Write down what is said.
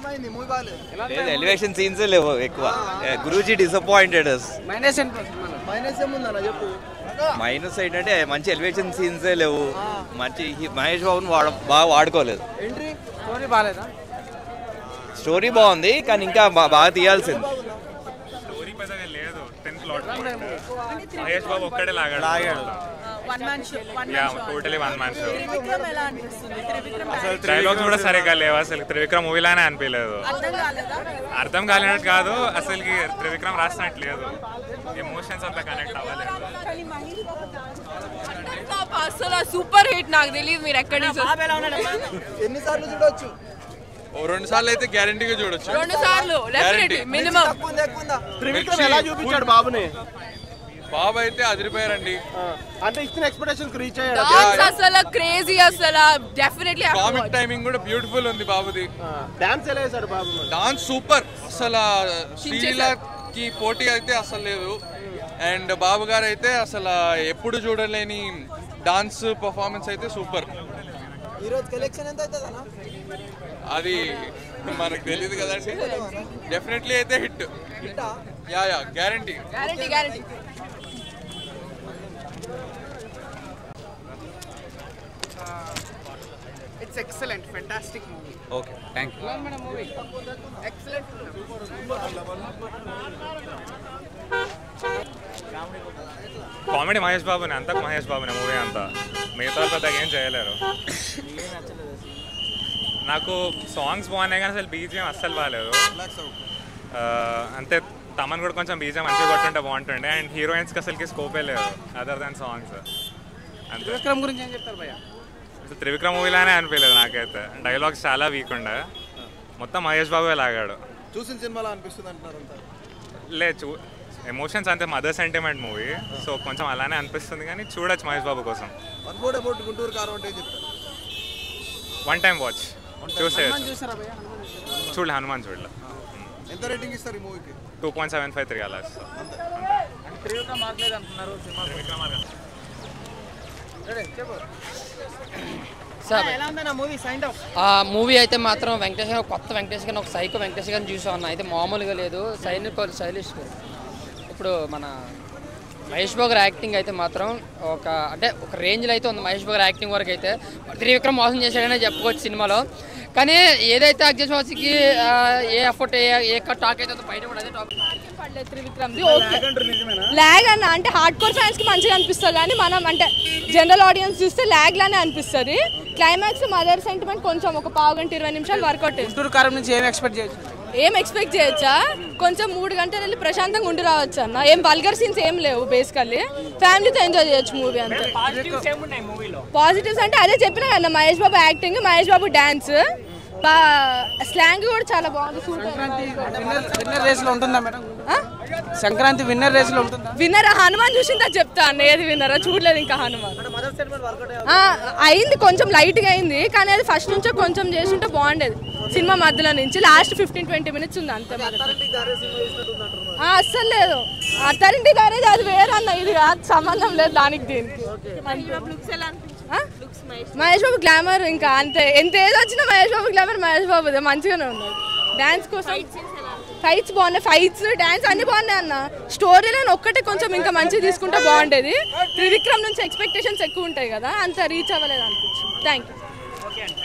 ఏమైంది మూవీ బాగాలేదు లేదు ఎలివేషన్ సీన్స్ లేవు ఎక్కువ గురూజీ డిసప్పాయింటెడ్ మైనస్ ఎంత సినిమాలో మైనస్ ఏముందన్న చెప్పు మైనస్ ఏంటంటే మంచి ఎలివేషన్ సీన్సే లేవు మంచి హి- మహేష్ బాబుని వాడ బాగా వాడుకోలేదు ఎంట్రీ స్టోరీ బాగాలేదా స్టోరీ బాగుంది కానీ ఇంకా బా- బాగా తీయాల్సింది స్టోరీ పెద్దగా లేదు టెన్త్ ప్లాట్ మహేష్ బాబు ఒక్కడే లాగాడు లాగాడు one man show one yeah totally one man show Trivikram ఎలా అనిపిస్తుంది త్రివిక్రమ్ అసలు డైలాగ్స్ కూడా సరిగ్గా లేవు అసలు త్రివిక్రమ్ మూవీలానే అనిపించలేదు అర్థం కాలేదా అర్థం కాలేనట్టు కాదు అసలుకి త్రివిక్రమ్ రాసినట్టు లేదు ఎమోషన్స్ అంతా కనెక్ట్ అవ్వలేదు అసలు సూపర్ హిట్ నాకు తెలియదు మీరు ఎక్కడ ఎన్నిసార్లు చూడొచ్చు ఓ రెండు సార్లు అయితే గ్యారంటీగా చూడొచ్చు రెండు సార్లు డెఫినెట్లీ మినిమం తక్కువ ఉంది ఎక్కువ ఉందా త్రివిక్రమ్ ఎలా చూపించాడు బాబుని బాబు అయితే అదిరిపోయారండి ఆ, అంటే ఇచ్చిన ఎక్స్పెక్టేషన్ రీచ్ అయ్యాడు డాన్స్ అసలు క్రేజీ అసలు డెఫినెట్లీ కామిక్ టైమింగ్ కూడా బ్యూటిఫుల్ ఉంది బాబుది డాన్స్ ఎలా వేశాడు బాబు మరి? డాన్స్ సూపర్ అసలు శ్రీలకి పోటీ అయితే అసలు లేదు అండ్ బాబు గారు అయితే అసలు ఎప్పుడు చూడలేని డాన్స్ పర్ఫార్మెన్స్ అయితే సూపర్ ఈ రోజు కలెక్షన్ ఎంత అవుతుంది అన్న అది మనకు తెలియదు కదండి డెఫినెట్లీ అయితే hit yeah yeah guarantee guarantee guarantee it's excellent fantastic movie okay thank you madam movie excellent comedy Mahesh బాబుని అంతా మహేష్ బాబుని మూవీ అంతా మిగతా వాళ్ళు పెద్దగా ఏం చేయలేరు నాకు సాంగ్స్ బాగున్నాయి కానీ అసలు బీజిఎం అస్సలు బాగాలేదు ఆ, అంతే తమన్ కూడా కొంచెం బీజిఎం మంచిగా కొట్టుంటే బాగుంటుండే అండ్ హీరోయిన్స్కి అసలుకి స్కోపే లేదు అదర్ దాన్ సాంగ్స్ అంతే విక్రమ్ గురించి ఏం చెప్తారు భయ్య అసలు త్రివిక్రమ్ మూవీలానే అనిపించలేదు నాకైతే డైలాగ్స్ చాలా వీక్ ఉండే మొత్తం మహేష్ బాబే లాగాడు చూసిన సినిమాలో అనిపిస్తుంది అంటున్నారు అంతా లే చూ ఎమోషన్స్ అంతే మదర్ సెంటిమెంట్ మూవీ సో కొంచెం అలానే అనిపిస్తుంది కానీ చూడొచ్చు మహేష్ బాబు కోసం వన్ బోర్డ్ అబౌట్ గుంటూరు కారం అంటే ఏం చెప్తారు వన్ టైం వాచ్ చూసేయచ్చు చూసారా భయ్య హనుమాన్ చూసారా? చూడలే హనుమాన్ చూడలే ఎంత రేటింగ్ ఇస్తారు ఈ మూవీకి two point seven five three అలా ఇస్తా. త్రివిక్రమ్ మార్కలేదు అంటున్నారు సినిమా చెప్పు ఎలా ఉందన్న మూవీ సైండ్ ఆఫ్ ఆ మూవీ అయితే మాత్రం వెంకటేష్ గారు కొత్త వెంకటేష్ గారిని ఒక సైకో వెంకటేష్ గారిని చూసాం అన్న అయితే మామూలుగా లేదు సైనిక్ స్టైలిష్ ఇప్పుడు మన మహేష్ బాబు గారి యాక్టింగ్ అయితే మాత్రం ఒక అంటే ఒక రేంజ్లో అయితే ఉంది మహేష్ బాబు గారి యాక్టింగ్ వరకు అయితే త్రివిక్రమ్ మోసం చేశాడనే చెప్పుకోవచ్చు సినిమాలో కానీ ఏదైతే అగ్జస్ వాసికి ఏ ఎఫర్ట్ ఏ ఏ టాక్ అయితే ఉందో బయట కూడా అదే టాక్ పడలేదు త్రివిక్రమ్ది ఓకే లాగ్ అన్న అంటే హార్డ్ కోర్ ఫ్యాన్స్ కి మంచిగా అనిపిస్తుంది కానీ మనం అంటే జనరల్ ఆడియన్స్ చూస్తే లాగ్ లానే అనిపిస్తుంది క్లైమాక్స్ మదర్ సెంటిమెంట్ కొంచెం ఒక పావు గంట ఇరవై నిమిషాలు వర్కౌట్ గుంటూరు కారం నుంచి ఏం ఎక్స్పెక్ట్ చేయొచ్చు ఏం ఎక్స్పెక్ట్ చేయొచ్చా కొంచెం మూడు గంటలు వెళ్ళి ప్రశాంతంగా ఉండి రావచ్చు అన్న ఏం వల్గర్ సీన్స్ ఏం లేవు బేసికల్లీ ఫ్యామిలీతో ఎంజాయ్ చేయొచ్చు మూవీ అంతే పాజిటివ్స్ అంటే అదే చెప్పిన కదా Mahesh Babu acting Mahesh Babu dance slang కూడా చాలా బాగుంది సంక్రాంతి విన్నర్ విన్నర్ రేస్ లో ఉంటుందా మేడం సంక్రాంతి విన్నర్ రేస్ లో ఉంటుందా విన్నర్ హనుమాన్ చూసిందా చెప్తా అన్న ఏది విన్నరా చూడలేదు ఇంకా హనుమాన్ ఆ, అయింది కొంచెం లైట్ గా అయింది కానీ అది ఫస్ట్ నుంచే కొంచెం చేస్తుంటే బాగుండేది సినిమా మధ్యలో నుంచి లాస్ట్ ఫిఫ్టీన్ ట్వంటీ మినిట్స్ ఉంది అంతే మరి. ఆ, అస్సలు లేదు అత్తారింటి గారేజ్ అది వేరే అన్న ఇది కాదు సంబంధం లేదు దానికి దీనికి ఆ? మహేష్ బాబు గ్లామర్ ఇంకా అంతే ఎంత ఏజ్ వచ్చినా మహేష్ బాబు గ్లామర్ మహేష్ బాబు మంచిగానే ఉన్నాడు డాన్స్ కోసం ఫైట్స్ బాగున్నాయి ఫైట్స్ డాన్స్ అన్ని బాగున్నాయి అన్న స్టోరీ లైన్ ఒక్కటే కొంచెం ఇంకా మంచిగా తీసుకుంటే బాగుండేది త్రివిక్రమ్ నుంచి ఎక్స్పెక్టేషన్స్ ఎక్కువ ఉంటాయి కదా అంత రీచ్ అవ్వలేదు అనిపించింది థ్యాంక్ యూ